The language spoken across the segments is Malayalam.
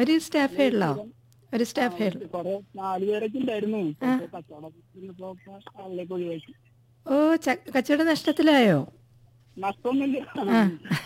ഒരു സ്റ്റാഫേ ഉള്ളോ ഒരു സ്റ്റാഫേ ഉള്ളൂ കൊറേ നാല് പേരൊക്കെ ഉണ്ടായിരുന്നു പക്ഷേ കച്ചവടം ഇന്നിപ്പോ ഒക്കെ ആളിലേക്ക് ഒഴിവാക്കി ഓ ച കച്ചവട നഷ്ടത്തിലായോ നഷ്ടമൊന്നുമില്ല ആ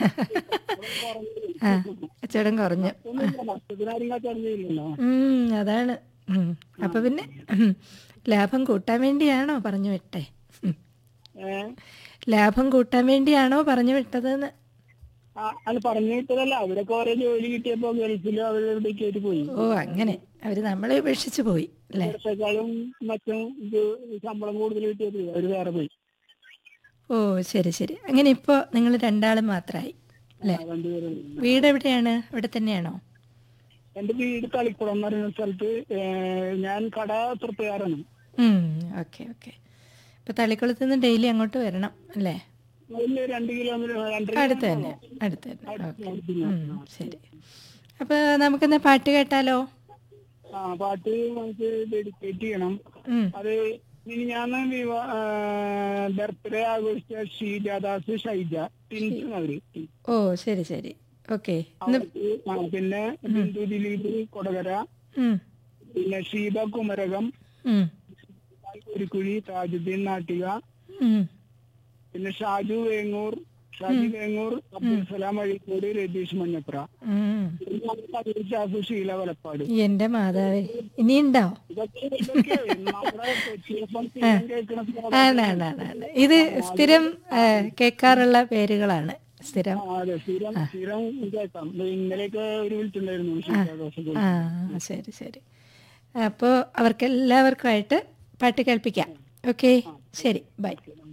ആ കച്ചവടം കുറഞ്ഞു നഷ്ടമൊന്നുമില്ല നഷ്ടത്തിനാരും കച്ചവടം ചെയ്യില്ലല്ലോ ഉം, അതാണ് ഉം. അപ്പൊ പിന്നെ ഉം, ലാഭം കൂട്ടാൻ വേണ്ടിയാണോ പറഞ്ഞു വിട്ടേ ഉം. ഏഹ് ലാഭം കൂട്ടാൻ വേണ്ടിയാണോ പറഞ്ഞു വിട്ടതെന്ന് ആ, അത് പറഞ്ഞു വിട്ടതല്ല അവരൊക്കെ ഓരോ ജോലി കിട്ടിയപ്പോ ഗൾഫിലും അവരെവിടേക്ക് ആയിട്ട് പോയി ഓ അങ്ങനെ അവര് നമ്മളെ ഉപേക്ഷിച്ചു പോയി അല്ലേ വർഷക്കാളും മറ്റും ഇത് ശമ്പളം കൂടുതൽ കിട്ടിയത് അവര് വേറെ പോയി ഓ ശരി ശരി അങ്ങനെ ഇപ്പോ നിങ്ങൾ രണ്ടാളും മാത്രമായി അല്ലേ രണ്ടുപേരും വീട് എവിടെയാണ് ഇവിടെ തന്നെയാണോ എന്റെ വീട് തളിക്കുളം എന്ന് പറയുന്ന സ്ഥലത്ത് ഏഹ്, ഞാൻ കട തൃപ്പയാറാണ് ഓക്കെ ഓക്കെ ഇപ്പൊ തളിക്കുളത്ത് നിന്ന് ഡെയിലി അങ്ങോട്ട് വരണം അല്ലേ അതില് രണ്ട് കിലോമീറ്റർ രണ്ടര അടുത്ത് തന്നെ അടുത്ത് തന്നെ ഓക്കെ ഉം, ശരി അപ്പൊ നമുക്കെന്നാ പാട്ട് കേട്ടാലോ ആ പാട്ട് നമുക്ക് ഡെഡിക്കേറ്റ് ചെയ്യണം ഉം. അത് ഇനി ഞാൻ വിവാ ബർത്ത്ഡേ ആഘോഷിച്ച ഷീജാദാസ് ഷൈജ ടിൻസ് അവര് ഓ ശരി ശരി ഓക്കെ അവർക്ക് ആ, പിന്നെ ബിന്ദു ദിലീപ് കൊടകര പിന്നെ ഷീബ കുമരകം കുരിക്കുഴി താജുദ്ദീൻ നാട്ടിക പിന്നെ ഷാജു വേങ്ങൂർ ഷാജി വേങ്ങൂർ അബ്ദുൽ സലാം അഴീക്കോട് രതീഷ് മഞ്ഞപ്ര ഷീല വലപ്പാട് എന്റെ മാതാവേ ഇനിയുണ്ടോ ഇതൊക്കെ ഇതൊക്കെ നമ്മുടെ കൊച്ചിയിലിപ്പം സ്ഥിരം കേൾക്കുന്ന സാധനം. ആണാണാണ് ഇത് സ്ഥിരം ആ, കേൾക്കാറുള്ള പേരുകളാണ് സ്ഥിരം ആ, അതെ സ്ഥിരം സ്ഥിരം കേൾക്കാം ഇത് ഇന്നലെയൊക്കെ ഒരു വിളിച്ചിട്ടുണ്ടായിരുന്നു ഷീജാദാസ് ആ ശരി ശരി അപ്പോൾ അവർക്ക് എല്ലാവർക്കുമായിട്ട് പാട്ട് കേൾപ്പിക്കാം ഓക്കെ ശരി ബൈ